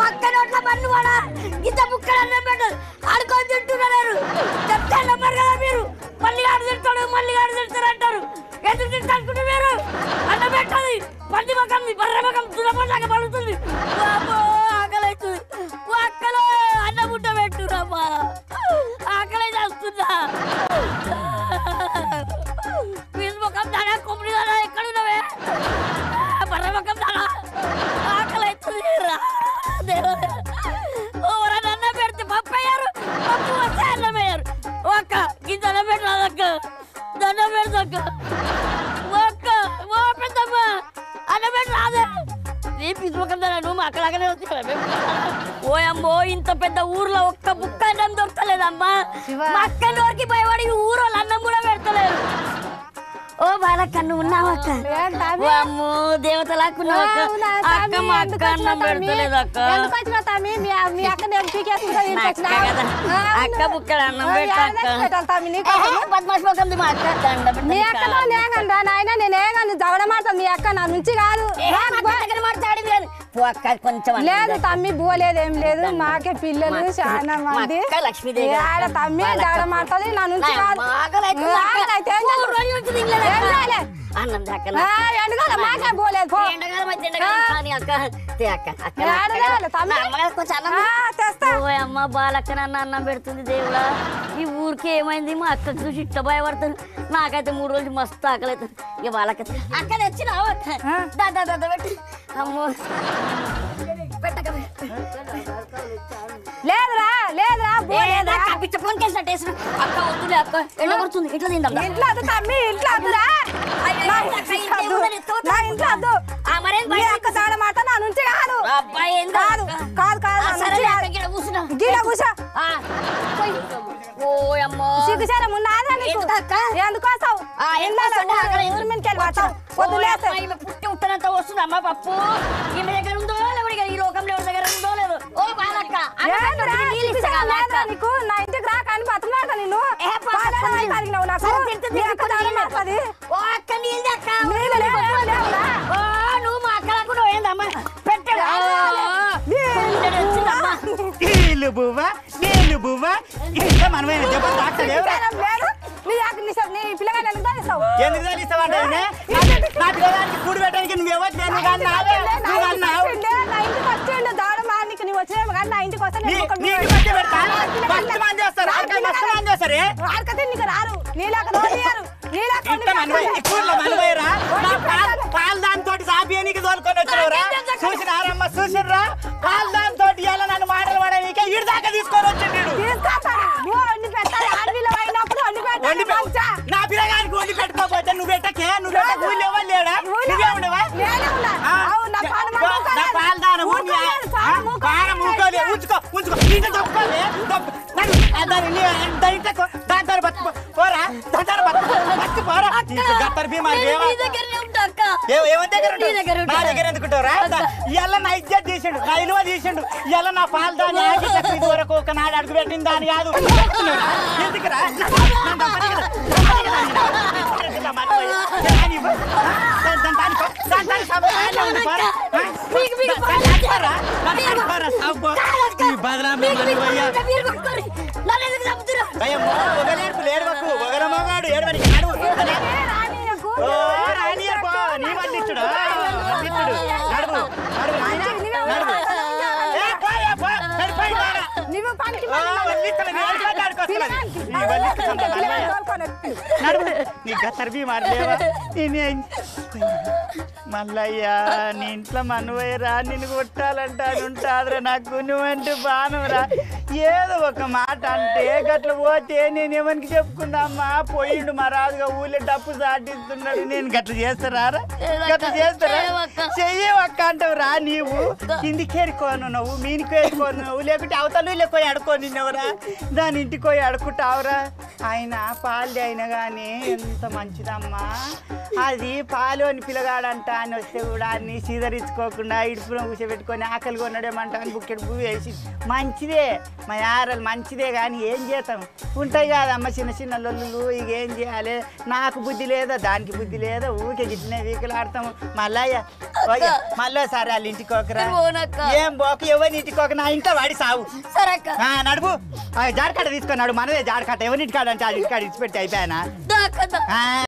పక్క నోట్ల పన్ను వాడా ఇంత బుక్కలు అన్నం పెట్టదు ఆడుకొని తింటున్నారు చెప్తే నమ్మరు కదా మీరు మళ్ళీ ఆడు తింటాడు మళ్ళీ ఆడు తింటారు అంటారు ఎందుకు తింటా అనుకుంటే మీరు అన్నం పెట్టదు పంది మకం బర్రె మకం దురపడాక పడుతుంది బాబో ఆకలి అవుతుంది ఓ అక్కలో అన్నం ముట్ట పెట్టురమ్మా ఆకలి చేస్తుందా వీళ్ళ ముఖం దానా కొమ్మడి దానా ఎక్కడ ఉన్నవే బర్రె ముఖం దానా ఆకలి అవుతుంది రా దేవుడా ఓవరన్నా అన్నం పెడితే పప్పు అయ్యారు పప్పు వస్తే అన్నం అయ్యారు ఒక్క గింజ అన్నం పెట్టరాదక్క దండం పెడదక్క ఒక్క ఓ పెద్దమ్మ అన్నం పెట్టరాదే నీ పిసుముఖం దానా నువ్వు మా అక్కలాగానే వచ్చి ఓ అమ్మో ఇంత పెద్ద ఊర్లో ఒక్క బుక్క అన్నం దొరకలేదమ్మా శివ. మా అక్క నోరికి భయపడి ఈ ఊరు వాళ్ళు అన్నం కూడా పెడతలేరు ఓ బాలక్క నువ్వు ఉన్నావక్క ఏం తమ్మి? ఓ అమ్మో దేవతలాక్కున్నావు అక్క అవునా, అక్క తమ్మి, మా ఎందుకు అక్క అన్నం వచ్చినావు తమ్మి? పెడతలేదు అక్క ఎందుకు వచ్చినావు తమ్మి? మీ మీ అక్క నేను పీకేసుకుంటా నా అక్క కదా అక్క బుక్కడ అన్నం పెట్టాక పెట్టాలి తమ్మి నీకు పద్మాష్ ముఖంది మా అక్క దండ పెట్టు, మీ నీ అక్క కాలు. నేగండా నాయన నేనేగాను దవడ మాడతాను మీ అక్క నా నుంచి కాదు ఏ, మా అక్క దగ్గర మాట్లాడింది లేదు. పో అక్క కొంచెం అన్నం లేదు పెట్టు. తమ్మి బోలేదు ఏం లేదు దండం. మాకే పిల్లలు మా- చాలా మా మంది అక్క లక్ష్మీదేవి గారు. ఏడ తమ్మి వాళ్ళ దవడ అక్క. మాడతాది నా నుంచి నా కాదు ఆకలి అవుతుంది అక్క. ఆకలి అయితే ఏం మూడు చేస్తావు? రోజుల నుంచి తినలేదు ఏం అక్క. చేయలే? అన్నం దాకా ఆ, ఎండకాలం మాకే పోలేదు పో ఎండకాలం అయితే ఎండకాలం ఆ. కానీ అక్క తే అక్క అక్క ఏ, నా అక్క ఆడలే, కదా. తమ్మి. నా అమ్మగారు కొంచెం అన్నం ఆ, తెస్తా ఓ అమ్మ బాలక్క నన్ను అన్నం పెడుతుంది దేవుడా ఈ ఊరికి ఏమైంది మా అక్కకు చూసి ఇట్ట భయపడుతుంది నాకైతే మూడు రోజులు మస్తు ఆకలి అవుతుంది ఇక వాళ్ళకి అక్క తెచ్చినావు అక్క ఆ. దా దా దా దా పెట్టు అమ్మో పెట్టక లేదురా లేదురా పోలేదా పిచ్చ ఫోన్ కేసినట్టు వేసిన అక్క వద్దులే అక్క ఎండ కొడుతుంది ఇట్లా తిందాం దా. ఇంట్లో వద్దు తమ్మి ఇంట్లో వద్దురా అయ్యో, నా అక్క, ఇంట్లో ఇంతే వద్దు. ఉందని ఎత్తుకోవద్దు. నా ఇంట్లో వద్దు ఆ, మరేం మీ బయట అక్క తాడ మాట నా నుంచి కాదు అబ్బాయి ఏం కాదు కాదు కాదు నా సరే నుంచి అక్క కాదు గిడ కూర్చున్నా గీడ కూర్చో ఆ, పోయి. ఓ అమ్మో సిగ్గుచారం ఉన్నదా నీకు ఎందుకు అక్క? ఎందుకు వస్తావు ఆ, ఎందుకు వస్తావు? ఆకలి ఊరి మీదకి వెళ్ళి పడతావు ఓ పొద్దులేస్తే అమ్మ, ఈమె పుట్టి ఉత్తనంత వస్తుంది అమ్మ పప్పు ఈమె దగ్గర ఉందో లేవడి ఈ లోకంలో ఎవరి దగ్గర ఉందో లేదు ఓ బాలక్క అక్క ఏందిరా, నీళ్ళు ఇస్తా సిగ్గుచారం కదా లేదా అక్క? నీకు నా ఇంటికి రా కానీ బతులాడతా నిన్ను ఏ పాప, పాలేరు కొంచెం. అయి కలిగినావు నాకు సరే, తింటే మీ తింటే అక్క కొన్ని తాళం నీళ్ళు మారుతుంది ఓ అక్క నీళ్ళు అక్క నీళ్ళు లేవు, లేవు, లేవురా. ఓ నువ్వు మా అక్కలకు నువ్వు ఏందమ్మా పెట్టాడు నీళ్ళు వచ్చిందమ్మా నీళ్ళు బువ్వ నీళ్ళు బువ్వ ఇంకా మనమైన దెబ్బ తాకలేవురా సిగ్గుచారం లేదు నీ అక్క నీ స- నీ పిల్లగాని ఎందుకు తోలిస్తావు? ఎందుకు తెలుస్తావంటే నా పిల్లగానికి కూడి పెట్టడానికి నువ్వు ఎవరు నేను కానీ నావే నా నువ్వు ఇంటికి అన్నావు వచ్చిండే, నా ఇంటికి వచ్చిండు దాడ మానికి నువ్వు వచ్చినావు కానీ నా ఇంటికి వస్తే నేను నీ- ఒక నీకు మధ్య పెడతా మస్తు మంది వస్తారు అక్కడ మస్తు మంది వస్తారు వాడికైతే నీకు రారు నీలాక తోలియారు నీలాక ఇంత మనవై ఎక్కువలో మనవైరా నా పాలు పాలు దాంతో సాబియానికి తోలుకొని వచ్చినవరా చూసినారమ్మ చూసినరా పాలు దాంతో ఇలా నన్ను మాటలు పడనీకే ఈడు దాకా తీసుకొని వచ్చిండు ఈడు. తీసుకొస్తాను నువ్వు వండి పెట్టాలి ఆడపిల్ల అయినప్పుడు వండి పెట్టాలి వండి పె- మంచా. నా పిల్లగానికి వండి పెట్టుకోకపోతే నువ్వు పెట్టకే నువ్వు పెట్టక ఊళ్ళో ఎవరు లేడా ఊళ్ళో నువ్వే ఉండవా నేనే ఉన్నా. ఆ? అవును, నా పాలు నా- మూకోలేదు. నా పాలు దానము నీ- మూకోలేదు, పాలు ఆ? మూకోలేదు. పాలు మూకోలే. ఉంచుకో ఉంచుకో ఇంకా తప్పుకోలే తప్పు. నన్ను- ఆ దాన్ని నీ- దాన్ని ఇంట్లో దాని దాన్ని బతుకు పోరా దాని దాన్ని బతుకు బతుకు పోరా ఇంకా గత్తర్ భీమా నేను దేవా నీ దగ్గరనే ఉంటా అక్క ఏ- ఎవరి దగ్గర నీ ఉంటావు? దగ్గర నా ఉంటా. దగ్గర ఎందుకుంటావురా ఇవాళ నా ఇజ్జత్ తీసిండు నా ఇలువ తీసిండు ఇవాళ నా పాలు దాన్ని ఆగి చెప్పి ఇది వరకు ఒక నాడు అడుగు పెట్టింది దాని కాదు చెప్తున్నారా? ఎందుకురా నా- నా డబ్బని కదా, డబ్బని కదా నేను. అరగదా మనవయ్య? దాని ఇవ్వు. ఆ? దాని- దాని- దాని పో- దాని- దాని సభ రాజ్యం ఉంది పోరా. ఆ? మీకు- మీకు దాని- దాని అడుకోరా? దాని అడుకోరా, సాగు పో. ఈ బదనామి మనవయ్య. మీరు కొట్టుకోరి నన్ను ఎందుకు చంపుతున్నారు భయం, ఒకలేడుపు లేడువకు, ఒకరు మగాడు, ఏడవని కాడు. అదే. రానీయకు. ఓ, రానియర్ పో, నీ వండిచ్చుడు, ఆ, వండిచ్చుడు. నడువు, నడువు నాయనా, నడువు. ఏ, పో, ఏ, పో, నడు, పోయి రారా. నువ్వు పనికి ఓ, వల్లిస్తున్నా, నీ వల్లిస్తున్నా, ఆడుకొస్తున్నా. నీ వల్లిస్తున్నా, మనవయ్య. నడువు నీ గతర్బీ మారలేవా మల్లయ్య నీ ఇంట్లో మనవయ్యరా నిన్ను కొట్టాలంటే అని ఉంటాదిరా నాకు నువ్వంటే బాణంరా ఏదో ఒక మాట అంటే గట్ల పోతే నేను ఎవరికి చెప్పుకున్నామ్మా పోయిండు మా రాజుగా ఊళ్ళో డప్పు సాటిస్తున్నాడు నేను గట్ల చేస్తారా గట్ల చేస్తారా చెయ్యవక్క అంటావు రా నీవు కిందికి ఏరుకోను నువ్వు మీనికి ఏరుకోను నువ్వు లేకుంటే అవతల లేకపోయి ఆడుకొని నిన్నవరా దాని ఇంటికి పోయి ఆడుకుంటావురా ఆయన పాలు అయినా కానీ ఎంత మంచిదమ్మా అది పాలు అని పిల్లగాడంట అని వస్తే కూడా అన్ని సీదరించుకోకుండా ఇడుపున కూర్చోబెట్టుకొని ఆకలి కొనడేమంట అని బుక్కెడు పువ్వు వేసి మంచిదే మా యారలు మంచిదే కానీ ఏం చేస్తాం ఉంటాయి కాదమ్మ చిన్న చిన్న లొల్లులు ఇక ఏం చేయాలి నాకు బుద్ధి లేదా దానికి బుద్ధి లేదా ఊకే గిట్లనే వీకలాడతాము మళ్ళా మళ్ళీ సరే వాళ్ళ ఇంటికి ఒకరా నేను పోనక్క. ఏం బోక ఎవరి ఇంటికి ఒక నా ఇంట్లో వాడి సావు సరే అక్క ఆ, నడుపు ఆ, జాడకట్ట తీసుకున్నాడు మనదే జాడకట్ట ఎవరింటికాడంటే ఆ ఇంటికాడ ఇచ్చిపెట్టి అయిపోయానా దా అక్క దా. ఆ,